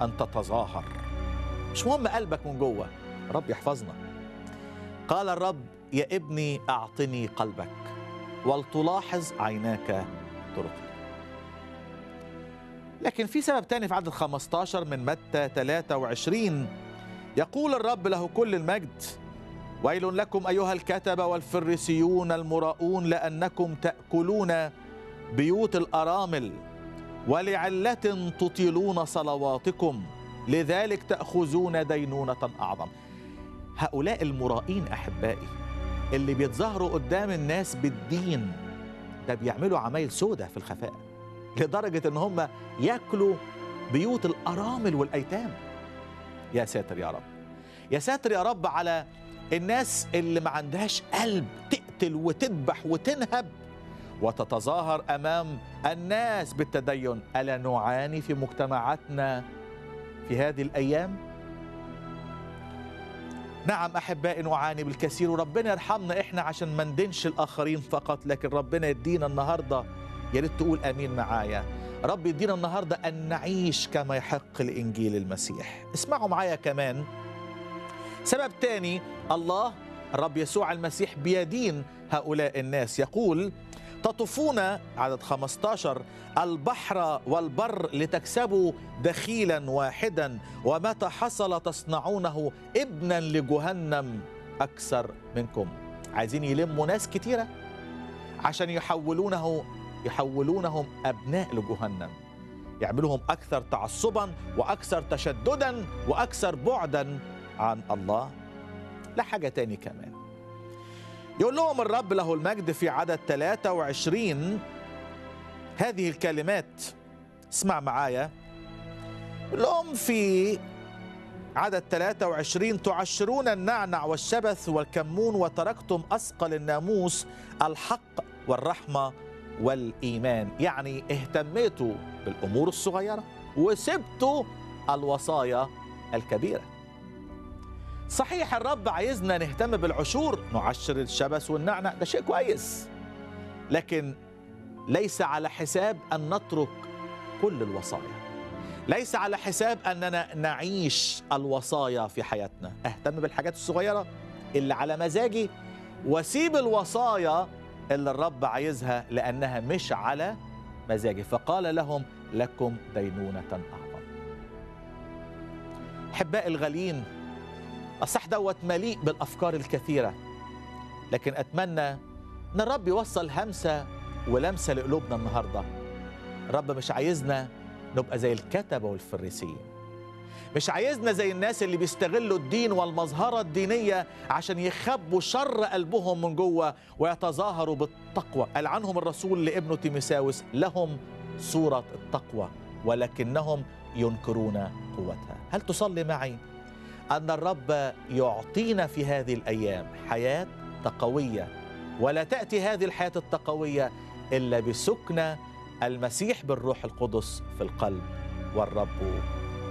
أن تتظاهر مش مهم قلبك من جوه رب يحفظنا قال الرب يا ابني أعطني قلبك ولتلاحظ عيناك طرقي لكن في سبب تاني في عدد 15 من متى 23 يقول الرب له كل المجد ويل لكم أيها الكتبة والفريسيون المراؤون لأنكم تأكلون بيوت الأرامل ولعلة تطيلون صلواتكم لذلك تأخذون دينونة أعظم هؤلاء المرائين أحبائي اللي بيتظاهروا قدام الناس بالدين ده بيعملوا عمايل سودة في الخفاء لدرجة ان هم ياكلوا بيوت الأرامل والأيتام يا ساتر يا رب يا ساتر يا رب على الناس اللي ما عندهاش قلب تقتل وتذبح وتنهب وتتظاهر امام الناس بالتدين الا نعاني في مجتمعاتنا في هذه الايام نعم احبائي نعاني بالكثير وربنا يرحمنا احنا عشان ما ندينش الاخرين فقط لكن ربنا يدينا النهارده يا ريت تقول امين معايا رب يدينا النهارده ان نعيش كما يحق لانجيل المسيح اسمعوا معايا كمان سبب تاني الله الرب يسوع المسيح بيدين هؤلاء الناس يقول تطوفون عدد 15 البحر والبر لتكسبوا دخيلا واحدا ومتى حصل تصنعونه ابنا لجهنم اكثر منكم عايزين يلموا ناس كتيره عشان يحولونه يحولونهم ابناء لجهنم يعملوهم اكثر تعصبا واكثر تشددا واكثر بعدا عن الله لا حاجه تاني كمان يقول لهم الرب له المجد في عدد 23 هذه الكلمات اسمع معايا يقول لهم في عدد 23 تعشرون النعنع والشبث والكمون وتركتم أثقل الناموس الحق والرحمة والإيمان يعني اهتميتوا بالأمور الصغيرة وسبتوا الوصايا الكبيره صحيح الرب عايزنا نهتم بالعشور نعشر الشبث والنعنع ده شيء كويس لكن ليس على حساب ان نترك كل الوصايا ليس على حساب اننا نعيش الوصايا في حياتنا اهتم بالحاجات الصغيره اللي على مزاجي واسيب الوصايا اللي الرب عايزها لانها مش على مزاجي فقال لهم لكم دينونه اعظم احبائي الغاليين الصح دوت مليء بالافكار الكثيره لكن اتمنى ان الرب يوصل همسه ولمسه لقلوبنا النهارده الرب مش عايزنا نبقى زي الكتبه والفريسيين مش عايزنا زي الناس اللي بيستغلوا الدين والمظهره الدينيه عشان يخبوا شر قلبهم من جوه ويتظاهروا بالتقوى قال عنهم الرسول لابنه تيمساوس لهم صوره التقوى ولكنهم ينكرون قوتها هل تصلي معي ان الرب يعطينا في هذه الايام حياه تقويه ولا تاتي هذه الحياه التقويه الا بسكن المسيح بالروح القدس في القلب والرب